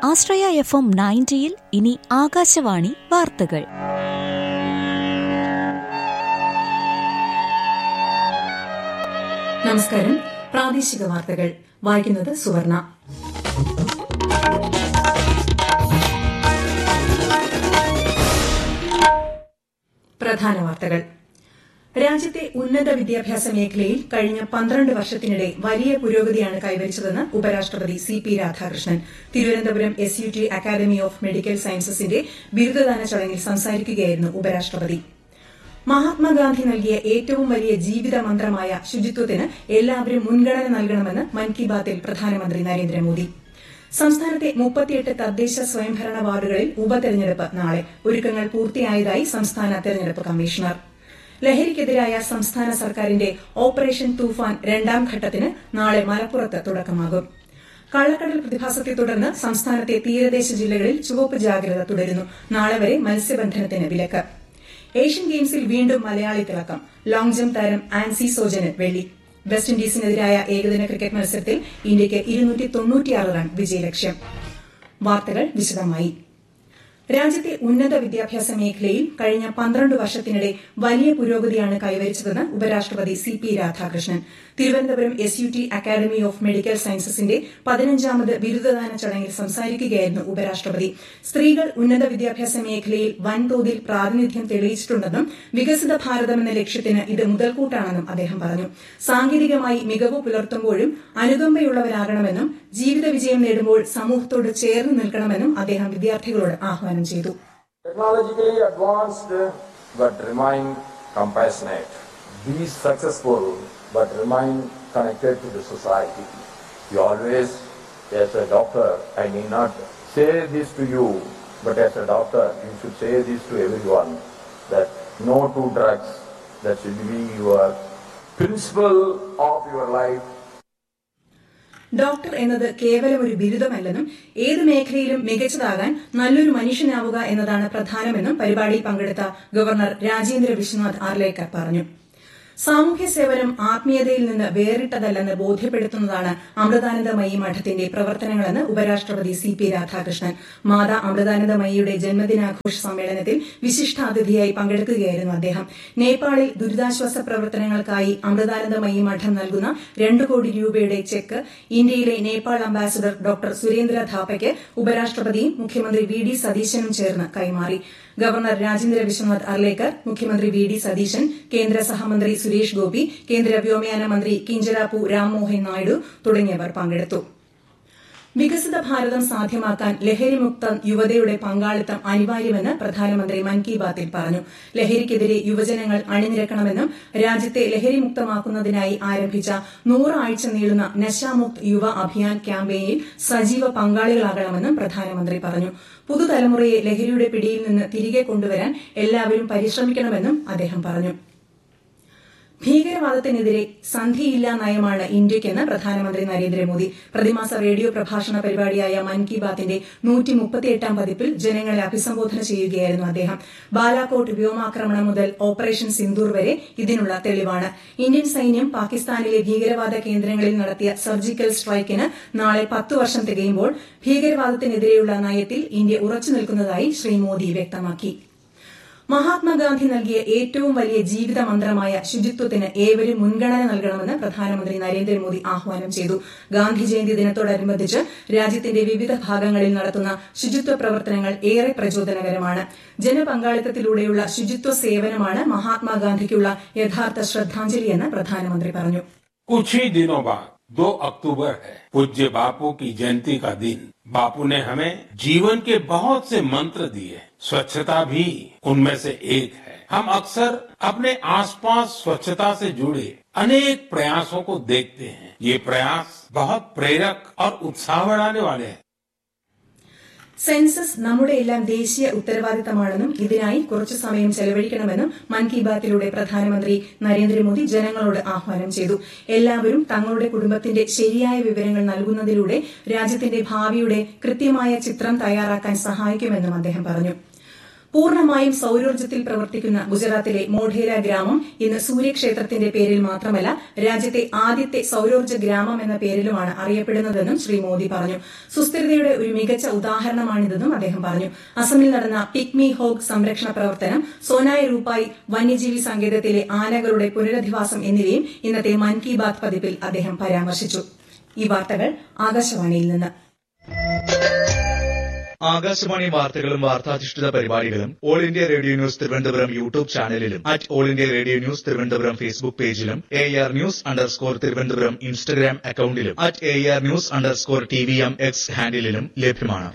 ആശ്രയ F M നയൻറ്റിയിൽ ഇനി ആകാശവാണി വാർത്തകൾ നമസ്കാരം പ്രാദേശിക വാർത്തകൾ വായിക്കുന്നത് സുവർണ പ്രധാന വാർത്തകൾ രാജ്യത്തെ ഉന്നത വിദ്യാഭ്യാസ മേഖലയിൽ കഴിഞ്ഞ പന്ത്രണ്ട് വർഷത്തിനിടെ വലിയ പുരോഗതിയാണ് കൈവരിച്ചതെന്ന് ഉപരാഷ്ട്രപതി C P Radhakrishnan Thiruvananthapuram S U T academy of medical സയൻസസിന്റെ ബിരുദദാന ചടങ്ങിൽ സംസാരിക്കുകയായിരുന്നു ഉപരാഷ്ട്രപതി മഹാത്മാഗാന്ധി നൽകിയ ഏറ്റവും വലിയ ജീവിത മന്ത്രമായ ശുചിത്വത്തിന് എല്ലാവരും മുൻഗണന നൽകണമെന്ന് മൻ കി ബാത്തിൽ പ്രധാനമന്ത്രി നരേന്ദ്രമോദി സംസ്ഥാനത്തെ മുപ്പത്തിയെട്ട് തദ്ദേശ സ്വയംഭരണ വാർഡുകളിൽ ഉപതെരഞ്ഞെടുപ്പ് നാളെ ഒരുക്കങ്ങൾ പൂർത്തിയായതായി സംസ്ഥാന തെരഞ്ഞെടുപ്പ് കമ്മീഷണർ ലഹരിക്കെതിരായ സംസ്ഥാന സർക്കാരിന്റെ ഓപ്പറേഷൻ തൂഫാൻ രണ്ടാം ഘട്ടത്തിന് നാളെ മലപ്പുറത്ത് തുടക്കമാകും കള്ളക്കടൽ പ്രതിഭാസത്തെ തുടർന്ന് സംസ്ഥാനത്തെ തീരദേശ ജില്ലകളിൽ ചുവപ്പ് ജാഗ്രത തുടരുന്നു നാളെ വരെ മത്സ്യബന്ധനത്തിന് വിലക്ക് ഏഷ്യൻ ഗെയിംസിൽ വീണ്ടും മലയാളി തിളക്കം ലോങ് ജംപ് താരം ആൻസി സോജന് വെള്ളി വെസ്റ്റ് ഇൻഡീസിനെതിരായ ഏകദിന ക്രിക്കറ്റ് മത്സരത്തിൽ ഇന്ത്യയ്ക്ക് ഇരുന്നൂറ്റി തൊണ്ണൂറ്റിയാറ് റൺ വിജയലക്ഷ്യം വാർത്തകൾ വിശദമായി രാജ്യത്തെ ഉന്നത വിദ്യാഭ്യാസ മേഖലയിൽ കഴിഞ്ഞ പന്ത്രണ്ട് വർഷത്തിനിടെ വലിയ പുരോഗതിയാണ് കൈവരിച്ചതെന്ന് ഉപരാഷ്ട്രപതി C P Radhakrishnan Thiruvananthapuram S U T academy of medical സയൻസസിന്റെ പതിനഞ്ചാമത് ബിരുദദാന ചടങ്ങിൽ സംസാരിക്കുകയായിരുന്നു ഉപരാഷ്ട്രപതി സ്ത്രീകൾ ഉന്നത വിദ്യാഭ്യാസ മേഖലയിൽ വൻതോതിൽ പ്രാതിനിധ്യം തെളിയിച്ചിട്ടുണ്ടെന്നും വികസിത ഭാരതം എന്ന ലക്ഷ്യത്തിന് ഇത് മുതൽക്കൂട്ടാണെന്നും അദ്ദേഹം പറഞ്ഞു സാങ്കേതികമായി മികവ് പുലർത്തുമ്പോഴും അനുകമ്പയുള്ളവരാകണമെന്നും ജീവിത വിജയം നേടുമ്പോൾ സമൂഹത്തോട് ചേർന്ന് നിൽക്കണമെന്നും അദ്ദേഹം വിദ്യാർത്ഥികളോട് ആഹ്വാനം ചെയ്തു Technologically advanced but remain compassionate. Be successful but remain connected to the society. You always, as a doctor, I need not say this to you, but as a doctor, you should say this to everyone that no to drugs. That should be your principle of your life doctor എന്നത് കേവലം ഒരു ബിരുദമല്ലെന്നും ഏത് മേഖലയിലും മികച്ചതാകാൻ നല്ലൊരു മനുഷ്യനാവുക എന്നതാണ് പ്രധാനമെന്നും പരിപാടിയിൽ പങ്കെടുത്ത governor Rajendra Vishwanath Arlekar പറഞ്ഞു സാമൂഹ്യ സേവനം ആത്മീയതയിൽ നിന്ന് വേറിട്ടതല്ലെന്ന് ബോധ്യപ്പെടുത്തുന്നതാണ് അമൃതാനന്ദമയി മഠത്തിന്റെ പ്രവർത്തനങ്ങളെന്ന് ഉപരാഷ്ട്രപതി സി പി രാധാകൃഷ്ണൻ മാതാ അമൃതാനന്ദമയിയുടെ ജന്മദിനാഘോഷ സമ്മേളനത്തിൽ വിശിഷ്ടാതിഥിയായി പങ്കെടുക്കുകയായിരുന്നു അദ്ദേഹം നേപ്പാളിൽ ദുരിതാശ്വാസ പ്രവർത്തനങ്ങൾക്കായി അമൃതാനന്ദമയി മഠം നൽകുന്ന രണ്ട് കോടി രൂപയുടെ ചെക്ക് ഇന്ത്യയിലെ നേപ്പാൾ അംബാസിഡർ ഡോക്ടർ സുരേന്ദ്ര ധാപ്പയ്ക്ക് ഉപരാഷ്ട്രപതിയും മുഖ്യമന്ത്രി വി ഡി സതീശനും ചേർന്ന് കൈമാറി ഗവർണർ രാജേന്ദ്ര വിശ്വനാഥ് അർലേക്കർ മുഖ്യമന്ത്രി വി ഡി സതീശൻ കേന്ദ്ര സഹമന്ത്രി സുരേഷ് ഗോപി കേന്ദ്ര വ്യോമയാന മന്ത്രി കിഞ്ചരാപ്പു രാംമോഹൻ നായിഡു തുടങ്ങിയവർ പങ്കെടുത്തു വികസിത ഭാരതം സാധ്യമാക്കാൻ ലഹരിമുക്ത യുവതയുടെ പങ്കാളിത്തം അനിവാര്യമെന്ന് പ്രധാനമന്ത്രി മൻ കി ബാത്തിൽ പറഞ്ഞു ലഹരിക്കെതിരെ യുവജനങ്ങൾ അണിനിരക്കണമെന്നും രാജ്യത്തെ ലഹരിമുക്തമാക്കുന്നതിനായി ആരംഭിച്ച നൂറ് ആഴ്ച നീളുന്ന നശാമുക്ത് യുവ അഭിയാൻ ക്യാമ്പയിനിൽ സജീവ പങ്കാളികളാകണമെന്നും പ്രധാനമന്ത്രി പറഞ്ഞു പുതുതലമുറയെ ലഹരിയുടെ പിടിയിൽ നിന്ന് തിരികെ കൊണ്ടുവരാൻ എല്ലാവരും പരിശ്രമിക്കണമെന്നും അദ്ദേഹം പറഞ്ഞു ഭീകരവാദത്തിനെതിരെ സന്ധിയില്ലാ നയമാണ് ഇന്ത്യയ്ക്കെന്ന് പ്രധാനമന്ത്രി നരേന്ദ്രമോദി പ്രതിമാസ റേഡിയോ പ്രഭാഷണ പരിപാടിയായ മൻ കി ബാത്തിന്റെ നൂറ്റി മുപ്പത്തിയെട്ടാം പതിപ്പിൽ ജനങ്ങളെ അഭിസംബോധന ചെയ്യുകയായിരുന്നു അദ്ദേഹം ബാലാകോട്ട് വ്യോമാക്രമണം മുതൽ ഓപ്പറേഷൻ സിന്ദൂർ വരെ ഇതിനുള്ള തെളിവാണ് ഇന്ത്യൻ സൈന്യം പാകിസ്ഥാനിലെ ഭീകരവാദ കേന്ദ്രങ്ങളിൽ നടത്തിയ സർജിക്കൽ സ്ട്രൈക്കിന് നാളെ പത്ത് വർഷം തികയുമ്പോൾ ഭീകരവാദത്തിനെതിരെയുള്ള നയത്തിൽ ഇന്ത്യ ഉറച്ചു നിൽക്കുന്നതായി ശ്രീ മോദി വ്യക്തമാക്കി മഹാത്മാഗാന്ധി നൽകിയ ഏറ്റവും വലിയ ജീവിത മന്ത്രമായ ശുചിത്വത്തിന് ഏവരും മുൻഗണന നൽകണമെന്ന് പ്രധാനമന്ത്രി നരേന്ദ്രമോദി ആഹ്വാനം ചെയ്തു ഗാന്ധി ജയന്തി ദിനത്തോടനുബന്ധിച്ച് രാജ്യത്തിന്റെ വിവിധ ഭാഗങ്ങളിൽ നടത്തുന്ന ശുചിത്വ പ്രവർത്തനങ്ങൾ ഏറെ പ്രചോദനകരമാണ് ജനപങ്കാളിത്തത്തിലൂടെയുള്ള ശുചിത്വ സേവനമാണ് മഹാത്മാഗാന്ധിക്കുള്ള യഥാർത്ഥ ശ്രദ്ധാഞ്ജലിയെന്ന് പ്രധാനമന്ത്രി പറഞ്ഞു कुछ ही दिनों बाद 2 अक्टूबर है पूज्य बापू की जयंती का दिन बापू ने हमें जीवन के बहुत से मंत्र दिए स्वच्छता भी उनमें से एक है हम अक्सर अपने आसपास स्वच्छता से जुड़े अनेक प्रयासों को देखते हैं ये प्रयास बहुत प्रेरक और उत्साह बढ़ाने वाले हैं സെൻസസ് നമ്മുടെ എല്ലാം ദേശീയ ഉത്തരവാദിത്തമാണെന്നും ഇതിനായി കുറച്ചു സമയം ചെലവഴിക്കണമെന്നും മൻ കി ബാത്തിലൂടെ പ്രധാനമന്ത്രി നരേന്ദ്രമോദി ജനങ്ങളോട് ആഹ്വാനം ചെയ്തു എല്ലാവരും തങ്ങളുടെ കുടുംബത്തിന്റെ ശരിയായ വിവരങ്ങൾ നൽകുന്നതിലൂടെ രാജ്യത്തിന്റെ ഭാവിയുടെ കൃത്യമായ ചിത്രം തയ്യാറാക്കാൻ സഹായിക്കുമെന്നും അദ്ദേഹം പറഞ്ഞു പൂർണ്ണമായും സൌരോർജ്ജത്തിൽ പ്രവർത്തിക്കുന്ന ഗുജറാത്തിലെ മോഢേര ഗ്രാമം ഇന്ന് സൂര്യക്ഷേത്രത്തിന്റെ പേരിൽ മാത്രമല്ല രാജ്യത്തെ ആദ്യത്തെ സൌരോർജ്ജ ഗ്രാമം എന്ന പേരിലുമാണ് അറിയപ്പെടുന്നതെന്നും ശ്രീ മോദി പറഞ്ഞു സുസ്ഥിരതയുടെ ഒരു മികച്ച ഉദാഹരണമാണിതെന്നും അദ്ദേഹം പറഞ്ഞു അസമിൽ നടന്ന പിക്മി ഹോഗ് സംരക്ഷണ പ്രവർത്തനം സോനായ രൂപായി വന്യജീവി സങ്കേതത്തിലെ ആനകളുടെ പുനരധിവാസം എന്നിവയും ഇന്നത്തെ മൻ കി ബാത് പതിപ്പിൽ അദ്ദേഹം പരാമർശിച്ചു ഈ വാർത്തകൾ ആകാശവാണിയിൽ നിന്ന് ആകാശവാണി വാർത്തകളും വാർത്താധിഷ്ഠിത പരിപാടികളും all India radio news Thiruvananthapuram YouTube ചാനലിലും at all India radio news Thiruvananthapuram Facebook പേജിലും A R news underscore Thiruvananthapuram Instagram അക്കൌണ്ടിലും at A R news underscore T V M X ഹാൻഡിലും ലഭ്യമാണ്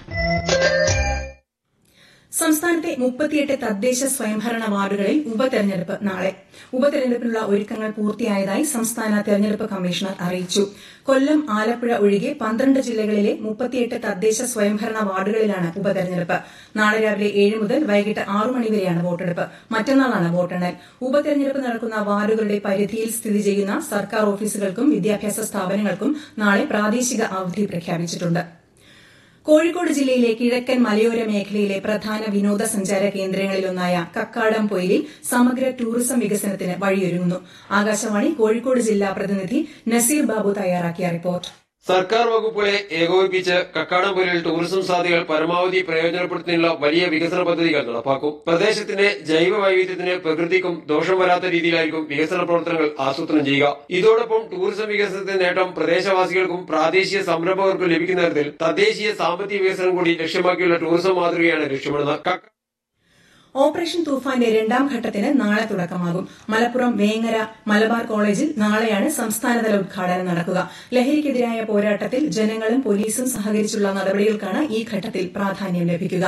സംസ്ഥാനത്തെ മുപ്പത്തിയെട്ട് തദ്ദേശ സ്വയംഭരണ വാർഡുകളിൽ ഉപതെരഞ്ഞെടുപ്പ് നാളെ ഉപതെരഞ്ഞെടുപ്പിനുള്ള ഒരുക്കങ്ങൾ പൂർത്തിയായതായി സംസ്ഥാന തെരഞ്ഞെടുപ്പ് കമ്മീഷണർ അറിയിച്ചു കൊല്ലം ആലപ്പുഴ ഒഴികെ പന്ത്രണ്ട് ജില്ലകളിലെ മുപ്പത്തിയെട്ട് തദ്ദേശ സ്വയംഭരണ വാർഡുകളിലാണ് ഉപതെരഞ്ഞെടുപ്പ് നാളെ രാവിലെ ഏഴ് മുതൽ വൈകിട്ട് ആറു മണിവരെയാണ് വോട്ടെടുപ്പ് മറ്റന്നാളാണ് വോട്ടെണ്ണൽ ഉപതെരഞ്ഞെടുപ്പ് നടക്കുന്ന വാർഡുകളുടെ പരിധിയിൽ സ്ഥിതി ചെയ്യുന്ന സർക്കാർ ഓഫീസുകൾക്കും വിദ്യാഭ്യാസ സ്ഥാപനങ്ങൾക്കും നാളെ പ്രാദേശിക അവധി പ്രഖ്യാപിച്ചിട്ടുണ്ട് കോഴിക്കോട് ജില്ലയിലെ കിഴക്കൻ മലയോര മേഖലയിലെ പ്രധാന വിനോദസഞ്ചാര കേന്ദ്രങ്ങളിലൊന്നായ കക്കാടം പൊയിലിൽ സമഗ്ര ടൂറിസം വികസനത്തിന് വഴിയൊരുങ്ങുന്നു ആകാശവാണി കോഴിക്കോട് ജില്ലാ പ്രതിനിധി നസീർ ബാബു തയ്യാറാക്കിയ റിപ്പോർട്ട് സർക്കാർ വകുപ്പുകളെ ഏകോപിപ്പിച്ച് കക്കാടംപൊലിൽ ടൂറിസം സാധ്യതകൾ പരമാവധി പ്രയോജനപ്പെടുത്തുന്നതിനുള്ള വലിയ വികസന പദ്ധതികൾ നടപ്പാക്കും പ്രദേശത്തിന്റെ ജൈവ വൈവിധ്യത്തിന് പ്രകൃതിക്കും ദോഷം വരാത്ത രീതിയിലായിരിക്കും വികസന പ്രവർത്തനങ്ങൾ ആസൂത്രണം ചെയ്യുക ഇതോടൊപ്പം ടൂറിസം വികസനത്തിന്റെ നേട്ടം പ്രദേശവാസികൾക്കും പ്രാദേശിക സംരംഭകർക്കും ലഭിക്കുന്ന തരത്തിൽ തദ്ദേശീയ സാമ്പത്തിക വികസനം കൂടി ലക്ഷ്യമാക്കിയുള്ള ടൂറിസം മാതൃകയാണ് ലക്ഷ്യമിടുന്നത് കക്ക- ഓപ്പറേഷൻ തൂഫാന്റെ രണ്ടാം ഘട്ടത്തിന് നാളെ തുടക്കമാകും മലപ്പുറം വേങ്ങര മലബാർ കോളേജിൽ നാളെയാണ് സംസ്ഥാനതല ഉദ്ഘാടനം നടക്കുക ലഹരിക്കെതിരായ പോരാട്ടത്തിൽ ജനങ്ങളും പോലീസും സഹകരിച്ചുള്ള നടപടികൾക്കാണ് ഈ ഘട്ടത്തിൽ പ്രാധാന്യം ലഭിക്കുക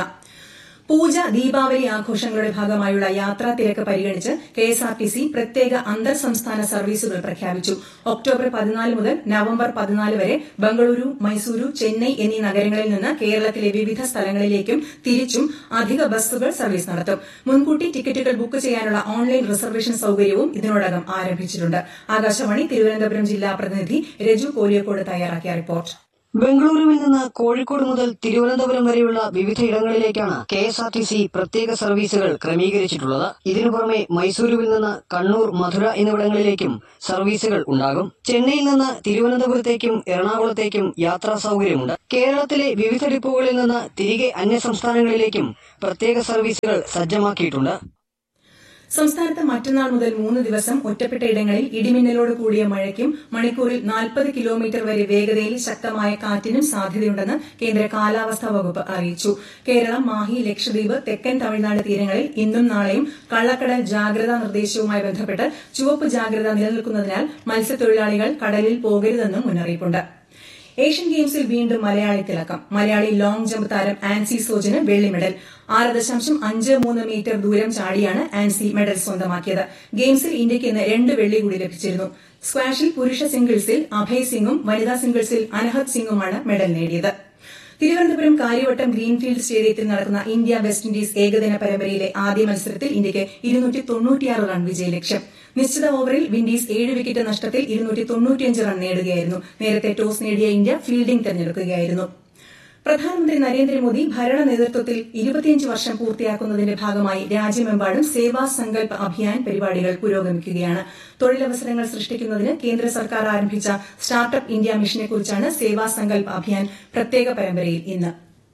പൂജ ദീപാവലി ആഘോഷങ്ങളുടെ ഭാഗമായുള്ള യാത്രാ തിരക്ക് പരിഗണിച്ച് കെഎസ്ആർടിസി പ്രത്യേക അന്തർ സംസ്ഥാന സർവീസുകൾ പ്രഖ്യാപിച്ചു ഒക്ടോബർ പതിനാല് മുതൽ നവംബർ പതിനാല് വരെ ബംഗളൂരു മൈസൂരു ചെന്നൈ എന്നീ നഗരങ്ങളിൽ നിന്ന് കേരളത്തിലെ വിവിധ സ്ഥലങ്ങളിലേക്കും തിരിച്ചും അധിക ബസ്സുകൾ സർവീസ് നടത്തും മുൻകൂട്ടി ടിക്കറ്റുകൾ ബുക്ക് ചെയ്യാനുള്ള ഓൺലൈൻ റിസർവേഷൻ സൌകര്യവും ഇതിനോടകം ആരംഭിച്ചിട്ടുണ്ട് ആകാശവാണി തിരുവനന്തപുരം ജില്ലാ പ്രതിനിധി രജു കോലിയക്കോട് തയ്യാറാക്കിയ റിപ്പോർട്ട് ബംഗളൂരുവിൽ നിന്ന് കോഴിക്കോട് മുതൽ തിരുവനന്തപുരം വരെയുള്ള വിവിധ ഇടങ്ങളിലേക്കാണ് K S R T C പ്രത്യേക സർവീസുകൾ ക്രമീകരിച്ചിട്ടുള്ളത് ഇതിനു പുറമെ മൈസൂരുവിൽ നിന്ന് കണ്ണൂർ മധുര എന്നിവിടങ്ങളിലേക്കും സർവീസുകൾ ഉണ്ടാകും ചെന്നൈയിൽ നിന്ന് തിരുവനന്തപുരത്തേക്കും എറണാകുളത്തേക്കും യാത്രാ സൌകര്യമുണ്ട് കേരളത്തിലെ വിവിധ ഡിപ്പോകളിൽ നിന്ന് തിരികെ അന്യ സംസ്ഥാനങ്ങളിലേക്കും പ്രത്യേക സർവീസുകൾ സജ്ജമാക്കിയിട്ടുണ്ട് സംസ്ഥാനത്ത് മറ്റന്നാൾ മുതൽ മൂന്ന് ദിവസം ഒറ്റപ്പെട്ട ഇടങ്ങളിൽ ഇടിമിന്നലോട് കൂടിയ മഴയ്ക്കും മണിക്കൂറിൽ നാൽപ്പത് കിലോമീറ്റർ വരെ വേഗതയിൽ ശക്തമായ കാറ്റിനും സാധ്യതയുണ്ടെന്ന് കേന്ദ്ര കാലാവസ്ഥാ വകുപ്പ് അറിയിച്ചു കേരളം മാഹി ലക്ഷദ്വീപ് തെക്കൻ തമിഴ്നാട് തീരങ്ങളിൽ ഇന്നും നാളെയും കള്ളക്കടൽ ജാഗ്രതാ നിർദ്ദേശവുമായി ബന്ധപ്പെട്ട് ചുവപ്പ് ജാഗ്രത നിലനിൽക്കുന്നതിനാൽ മത്സ്യത്തൊഴിലാളികൾ കടലിൽ പോകരുതെന്നും മുന്നറിയിപ്പുണ്ട് ഏഷ്യൻ ഗെയിംസിൽ വീണ്ടും മലയാളി തിളക്കം മലയാളി ലോങ് ജമ്പ് താരം ആൻസി സോജന് വെള്ളി മെഡൽ ആറ് ദശാംശം അഞ്ച് മൂന്ന് മീറ്റർ ദൂരം ചാടിയാണ് ആൻസി മെഡൽ സ്വന്തമാക്കിയത് ഗെയിംസിൽ ഇന്ത്യയ്ക്ക് ഇന്ന് രണ്ട് വെള്ളി കൂടി ലഭിച്ചിരുന്നു സ്ക്വാഷിൽ പുരുഷ സിംഗിൾസിൽ അഭയ് സിംഗും വനിതാ സിംഗിൾസിൽ അനഹത് സിംഗുമാണ് മെഡൽ നേടിയത് തിരുവനന്തപുരം കാര്യവട്ടം ഗ്രീൻഫീൽഡ് സ്റ്റേഡിയത്തിൽ നടക്കുന്ന ഇന്ത്യ വെസ്റ്റ് ഇൻഡീസ് ഏകദിന പരമ്പരയിലെ ആദ്യ മത്സരത്തിൽ ഇന്ത്യയ്ക്ക് ഇരുന്നൂറ്റി തൊണ്ണൂറ്റിയാറ് റൺ വിജയ ലക്ഷ്യം നിശ്ചിത ഓവറിൽ വിൻഡീസ് ഏഴ് വിക്കറ്റ് നഷ്ടത്തിൽ ഇരുന്നൂറ്റി തൊണ്ണൂറ്റിയഞ്ച് റൺ നേടുകയായിരുന്നു നേരത്തെ ടോസ് നേടിയ ഇന്ത്യ ഫീൽഡിംഗ് തെരഞ്ഞെടുക്കുകയായിരുന്നു പ്രധാനമന്ത്രി നരേന്ദ്രമോദി ഭരണ നേതൃത്വത്തിൽ ഇരുപത്തിയഞ്ച് വർഷം പൂർത്തിയാക്കുന്നതിന്റെ ഭാഗമായി രാജ്യമെമ്പാടും സേവാ സങ്കൽപ് അഭിയാൻ പരിപാടികൾ പുരോഗമിക്കുകയാണ് തൊഴിലവസരങ്ങൾ സൃഷ്ടിക്കുന്നതിന് കേന്ദ്ര സർക്കാർ ആരംഭിച്ച സ്റ്റാർട്ടപ്പ് ഇന്ത്യ മിഷനെക്കുറിച്ചാണ് സേവാ സങ്കൽപ് അഭിയാൻ പ്രത്യേക പരമ്പരയിൽ ഇന്ന്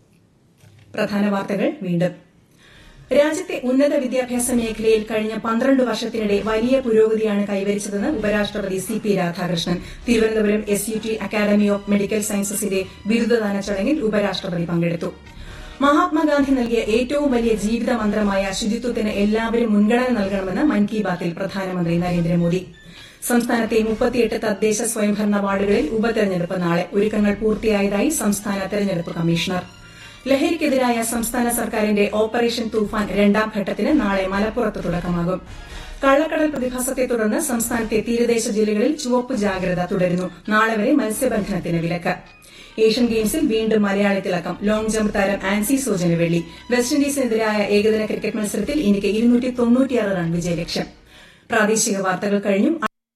പ്രധാന വാർത്തകൾ വീണ്ടും രാജ്യത്തെ ഉന്നത വിദ്യാഭ്യാസ മേഖലയിൽ കഴിഞ്ഞ പന്ത്രണ്ട് വർഷത്തിനിടെ വലിയ പുരോഗതിയാണ് കൈവരിച്ചതെന്ന് ഉപരാഷ്ട്രപതി C P Radhakrishnan Thiruvananthapuram S U T academy of medical സയൻസസിന്റെ ബിരുദദാന ചടങ്ങിൽ ഉപരാഷ്ട്രപതി പങ്കെടുത്തു മഹാത്മാഗാന്ധി നൽകിയ ഏറ്റവും വലിയ ജീവിത മന്ത്രമായ ശുചിത്വത്തിന് എല്ലാവരും മുൻഗണന നൽകണമെന്ന് മൻ കി ബാത്തിൽ പ്രധാനമന്ത്രി നരേന്ദ്രമോദി സംസ്ഥാനത്തെ മുപ്പത്തിയെട്ട് തദ്ദേശ സ്വയംഭരണ വാർഡുകളിൽ ഉപതെരഞ്ഞെടുപ്പ് നാളെ ഒരുക്കങ്ങൾ പൂർത്തിയായതായി സംസ്ഥാന തെരഞ്ഞെടുപ്പ് കമ്മീഷണർ ലഹരിക്കെതിരായ സംസ്ഥാന സർക്കാരിന്റെ ഓപ്പറേഷൻ തൂഫാൻ രണ്ടാം ഘട്ടത്തിന് നാളെ മലപ്പുറത്ത് തുടക്കമാകും കള്ളക്കടൽ പ്രതിഭാസത്തെ തുടർന്ന് സംസ്ഥാനത്തെ തീരദേശ ജില്ലകളിൽ ചുവപ്പ് ജാഗ്രത തുടരുന്നു നാളെ വരെ മത്സ്യബന്ധനത്തിന് വിലക്ക് ഏഷ്യൻ ഗെയിംസിൽ വീണ്ടും മലയാളി തിളക്കം ലോങ് ജമ്പ് താരം ആൻസി സോജന് വെള്ളി വെസ്റ്റ് ഇൻഡീസിനെതിരായ ഏകദിന ക്രിക്കറ്റ് മത്സരത്തിൽ ഇന്ത്യയ്ക്ക് ഇരുന്നൂറ്റി തൊണ്ണൂറ്റിയാറ് റൺ വിജയലക്ഷ്യം പ്രാദേശിക വാർത്തകൾ കഴിഞ്ഞു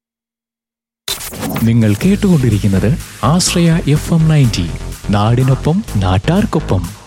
നിങ്ങൾ കേട്ടുകൊണ്ടിരിക്കുന്നത് ആശ്രയ എഫ് എം നയൻറ്റി നാടിനൊപ്പം നാട്ടാർക്കൊപ്പം